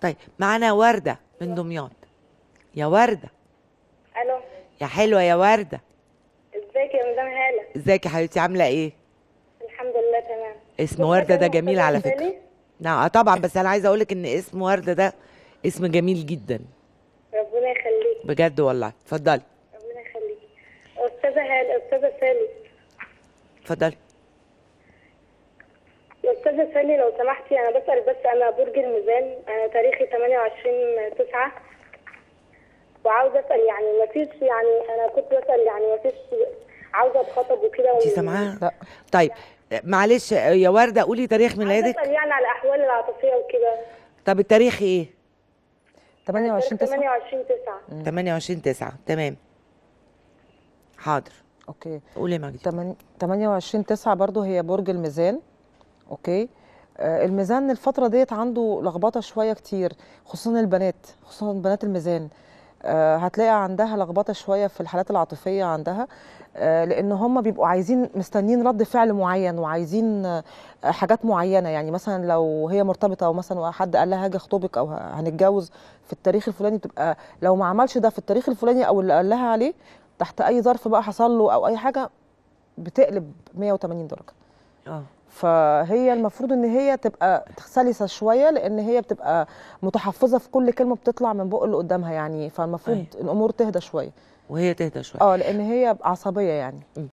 طيب معانا ورده من دمياط يا ورده الو يا حلوه يا ورده ازيك يا مدام هاله ازيك يا حبيبتي عامله ايه الحمد لله تمام اسم ورده ده جميل على أستاذة فكره سالي؟ نعم آه طبعا بس انا عايزه اقولك ان اسم ورده ده اسم جميل جدا ربنا يخليك بجد والله اتفضلي ربنا يخليك استاذه هاله استاذه سالي اتفضلي يا استاذه سالي لو سمحتي انا بسال بس انا برج الميزان انا تاريخي 28 9 وعاوزه اسال يعني ما فيش يعني انا كنت بسال يعني ما فيش عاوزه اتخطب وكده انت و- سامعاها لا. طيب معلش يا ورده قولي تاريخ عاوزه ميلادك اسال يعني على الاحوال العاطفيه وكده طب التاريخ ايه 28 9 28 9 28 9 تمام حاضر اوكي قولي يا مجدي تمن- 28 9 برضو هي برج الميزان اوكي آه الميزان الفترة ديت عنده لخبطة شوية كتير خصوصا البنات خصوصا بنات الميزان آه هتلاقي عندها لخبطة شوية في الحالات العاطفية عندها آه لأن هم بيبقوا عايزين مستنيين رد فعل معين وعايزين آه حاجات معينة يعني مثلا لو هي مرتبطة أو مثلا حد قال لها هاجي أخطبك أو ه- هنتجوز في التاريخ الفلاني بتبقى لو ما عملش ده في التاريخ الفلاني أو اللي قال لها عليه تحت أي ظرف بقى حصل له أو أي حاجة بتقلب 180 درجة اه فهي المفروض ان هي تبقى سلسه شويه لان هي بتبقى متحفظه في كل كلمه بتطلع من بق اللي قدامها يعني فالمفروض أيوة. الامور تهدى شويه وهي تهدى شويه اه لان هي عصبيه يعني